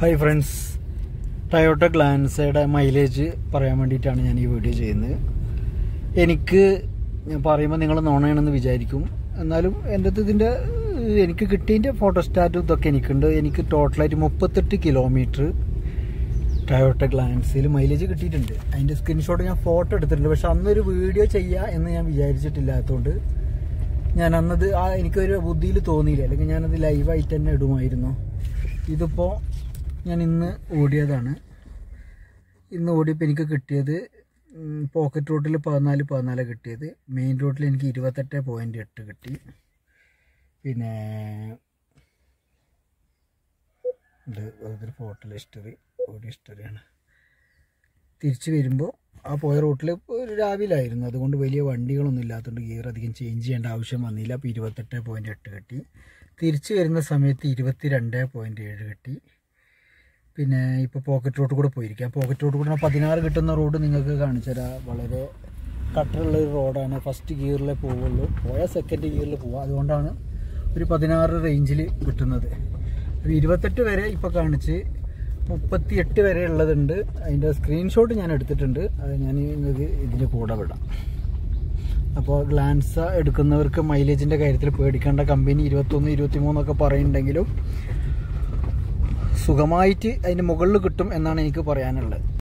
hi friends Toyota ഗ്ലാൻസയുടെ mileage പറയാൻ വേണ്ടിയിട്ടാണ് ഞാൻ ഈ വീഡിയോ ചെയ്യുന്നത് എനിക്ക് ഞാൻ പറയുമ്പോൾ നിങ്ങൾ നോണയാണെന്ന് വിചാരിക്കും എന്നാലും എൻ്റെ അടുത്ത് ഇതിൻ്റെ ഏഹ്, എനിക്ക് കിട്ടിയതിൻ്റെ ഫോട്ടോസ്റ്റാറ്റും ഇതൊക്കെ എനിക്കുണ്ട് എനിക്ക് ടോട്ടലായിട്ട് മുപ്പത്തെട്ട് കിലോമീറ്റർ ടയോട്ട ഗ്ലാൻസിൽ മൈലേജ് കിട്ടിയിട്ടുണ്ട് അതിൻ്റെ സ്ക്രീൻഷോട്ട് ഞാൻ ഫോട്ടോ എടുത്തിട്ടുണ്ട് പക്ഷെ അന്നൊരു വീഡിയോ ചെയ്യുക എന്ന് ഞാൻ വിചാരിച്ചിട്ടില്ലാത്തതുകൊണ്ട് ഞാൻ അന്നത് ആ എനിക്കൊരു ബുദ്ധിയിൽ തോന്നിയില്ല അല്ലെങ്കിൽ ഞാനത് ലൈവായിട്ട് തന്നെ ഇടുമായിരുന്നു ഇതിപ്പോൾ ഞാൻ ഇന്ന് ഓടിയതാണ് ഇന്ന് ഓടിയപ്പോൾ എനിക്ക് കിട്ടിയത് പോക്കറ്റ് റോട്ടിൽ പതിനാല് പതിനാല് കിട്ടിയത് മെയിൻ റോട്ടിൽ എനിക്ക് ഇരുപത്തെട്ട് പോയിൻ്റ് എട്ട് കിട്ടി പിന്നെ ഇത് അതൊരു ഫോട്ടോ ഹിസ്റ്ററി ഓടി ഹിസ്റ്ററിയാണ് തിരിച്ച് വരുമ്പോൾ ആ പോയ റൂട്ടിൽ ഒരു രാവിലായിരുന്നു അതുകൊണ്ട് വലിയ വണ്ടികളൊന്നും ഇല്ലാത്തതുകൊണ്ട് ഗിയർ അധികം ചേഞ്ച് ചെയ്യേണ്ട ആവശ്യം വന്നില്ല അപ്പോൾ ഇരുപത്തെട്ട് പോയിൻറ്റ് എട്ട് കിട്ടി തിരിച്ച് വരുന്ന സമയത്ത് ഇരുപത്തി രണ്ട് പോയിൻറ്റ് ഏഴ് കിട്ടി പിന്നെ ഇപ്പോൾ പോക്കറ്റ് റോഡ് കൂടെ പോയിരിക്കാം പോക്കറ്റ് റോഡ് കൂടെ പതിനാറ് കിട്ടുന്ന റോഡ് നിങ്ങൾക്ക് കാണിച്ചു തരാം വളരെ കട്ടറുള്ള ഒരു റോഡാണ് ഫസ്റ്റ് ഗിയറിലേ പോവുള്ളൂ പോയാൽ സെക്കൻഡ് ഗിയറിൽ പോവാം അതുകൊണ്ടാണ് ഒരു പതിനാറ് റേഞ്ചിൽ കിട്ടുന്നത് ഒരു ഇരുപത്തെട്ട് വരെ ഇപ്പോൾ കാണിച്ച് മുപ്പത്തി എട്ട് വരെ ഉള്ളതുണ്ട് അതിൻ്റെ സ്ക്രീൻഷോട്ട് ഞാൻ എടുത്തിട്ടുണ്ട് അത് ഞാൻ നിങ്ങൾക്ക് ഇതിൻ്റെ കൂടെ വിടാം അപ്പോൾ ഗ്ലാൻസ എടുക്കുന്നവർക്ക് മൈലേജിൻ്റെ കാര്യത്തിൽ പേടിക്കേണ്ട കമ്പനി ഇരുപത്തൊന്ന് ഇരുപത്തി മൂന്നൊക്കെ പറയുന്നുണ്ടെങ്കിലും സുഖമായിട്ട് അതിൻ്റെ മുകളിൽ കിട്ടും എന്നാണ് എനിക്ക് പറയാനുള്ളത്